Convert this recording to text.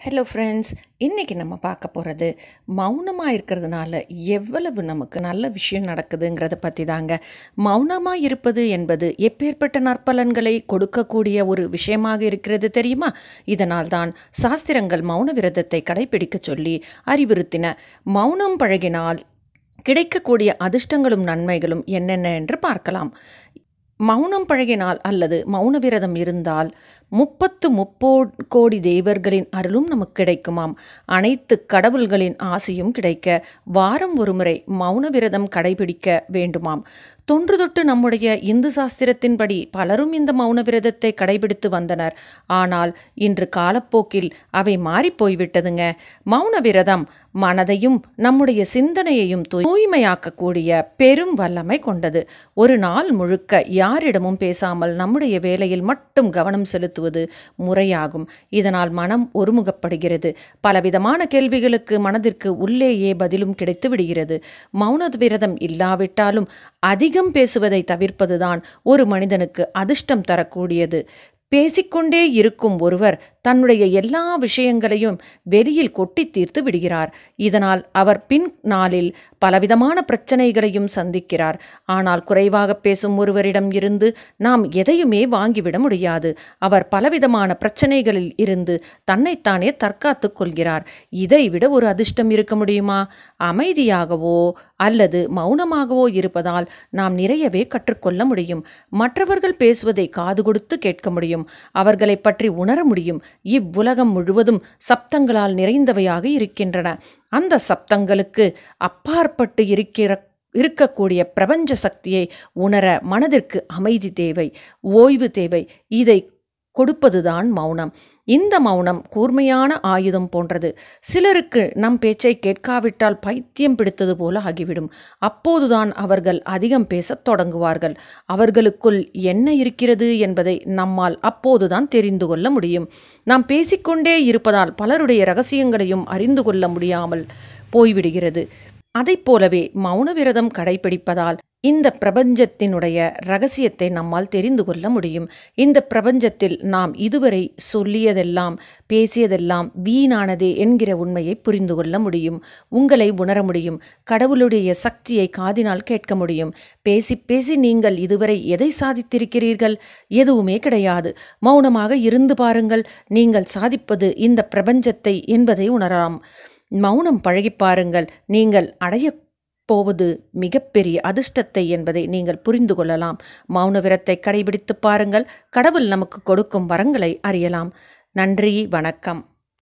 hello friends இன்றைக்கி நம்ம பார்க்க போகிறது மௌனமாக இருக்கிறதுனால எவ்வளவு நமக்கு நல்ல விஷயம் நடக்குதுங்கிறத பற்றி தாங்க மௌனமாக இருப்பது என்பது எப்பேற்பட்ட நற்பலன்களை கொடுக்கக்கூடிய ஒரு விஷயமாக இருக்கிறது தெரியுமா இதனால் தான் சாஸ்திரங்கள் மௌன விரதத்தை கடைபிடிக்க சொல்லி அறிவுறுத்தின மௌனம் பழகினால் கிடைக்கக்கூடிய அதிர்ஷ்டங்களும் நன்மைகளும் என்னென்ன என்று பார்க்கலாம் மௌனம் பழகினால் அல்லது மௌன விரதம் இருந்தால் முப்பத்து முப்போ கோடி தேவர்களின் அருளும் நமக்கு கிடைக்குமாம் அனைத்து கடவுள்களின் ஆசையும் கிடைக்க வாரம் ஒருமுறை மௌன விரதம் கடைபிடிக்க வேண்டுமாம் தொன்று தொட்டு நம்முடைய இந்து சாஸ்திரத்தின்படி பலரும் இந்த மௌன விரதத்தை கடைபிடித்து வந்தனர் ஆனால் இன்று காலப்போக்கில் அவை மாறிப்போய்விட்டதுங்க மௌன விரதம் மனதையும் நம்முடைய சிந்தனையையும் தூய்மையாக்கக்கூடிய பெரும் வல்லமை கொண்டது ஒரு நாள் முழுக்க யாரிடமும் பேசாமல் நம்முடைய வேலையில் மட்டும் கவனம் செலுத்துவது முறையாகும் இதனால் மனம் ஒருமுகப்படுகிறது பலவிதமான கேள்விகளுக்கு மனதிற்கு உள்ளேயே பதிலும் கிடைத்து விடுகிறது மௌன விரதம் இல்லாவிட்டாலும் அதிகம் பேசுவதை தவிர்ப்பதுதான் ஒரு மனிதனுக்கு அதிர்ஷ்டம் தரக்கூடியது பேசிக்கொண்டே இருக்கும் ஒருவர் தன்னுடைய எல்லா விஷயங்களையும் வெளியில் கொட்டி தீர்த்து விடுகிறார் இதனால் அவர் பின் நாளில் பலவிதமான பிரச்சனைகளையும் சந்திக்கிறார் ஆனால் குறைவாக பேசும் ஒருவரிடம் இருந்து நாம் எதையுமே வாங்கிவிட முடியாது அவர் பலவிதமான பிரச்சனைகளில் இருந்து தன்னைத்தானே தற்காத்து கொள்கிறார் இதைவிட ஒரு அதிர்ஷ்டம் இருக்க முடியுமா அமைதியாகவோ அல்லது மௌனமாகவோ இருப்பதால் நாம் நிறையவே கற்றுக்கொள்ள முடியும் மற்றவர்கள் பேசுவதை காது கொடுத்து கேட்க முடியும் அவர்களை பற்றி உணர முடியும் இவ்வுலகம் முழுவதும் சப்தங்களால் நிறைந்தவையாக இருக்கின்றன அந்த சப்தங்களுக்கு அப்பாற்பட்டு இருக்கிற இருக்கக்கூடிய பிரபஞ்ச சக்தியை உணர மனதிற்கு அமைதி தேவை ஓய்வு தேவை இதை கொடுப்பதுதான் மௌனம் இந்த மௌனம் கூர்மையான ஆயுதம் போன்றது சிலருக்கு நம் பேச்சை கேட்காவிட்டால் பைத்தியம் பிடித்தது போல ஆகிவிடும் அப்போதுதான் அவர்கள் அதிகம் பேசத் தொடங்குவார்கள் அவர்களுக்குள் என்ன இருக்கிறது என்பதை நம்மால் அப்போதுதான் தெரிந்து கொள்ள முடியும் நாம் பேசிக்கொண்டே இருப்பதால் பலருடைய ரகசியங்களையும் அறிந்து கொள்ள முடியாமல் போய்விடுகிறது அதைப் போலவே மௌன விரதம் கடைபிடிப்பதால் இந்த பிரபஞ்சத்தினுடைய ரகசியத்தை நம்மால் தெரிந்து கொள்ள முடியும் இந்த பிரபஞ்சத்தில் நாம் இதுவரை சொல்லியதெல்லாம் பேசியதெல்லாம் வீணானதே என்கிற உண்மையை புரிந்து கொள்ள முடியும் உங்களை உணர முடியும் கடவுளுடைய சக்தியை காதினால் கேட்க முடியும் பேசி பேசி நீங்கள் இதுவரை எதை சாதித்திருக்கிறீர்கள் எதுவுமே கிடையாது மௌனமாக இருந்து பாருங்கள் நீங்கள் சாதிப்பது இந்த பிரபஞ்சத்தை என்பதை உணரலாம் மௌனம் பழகி பாருங்கள் நீங்கள் அடைய போவது மிகப்பெரிய அதிர்ஷ்டத்தை என்பதை நீங்கள் புரிந்து கொள்ளலாம் மௌன விரத்தை கடைபிடித்து பாருங்கள் கடவுள் நமக்கு கொடுக்கும் வரங்களை அறியலாம் நன்றி வணக்கம்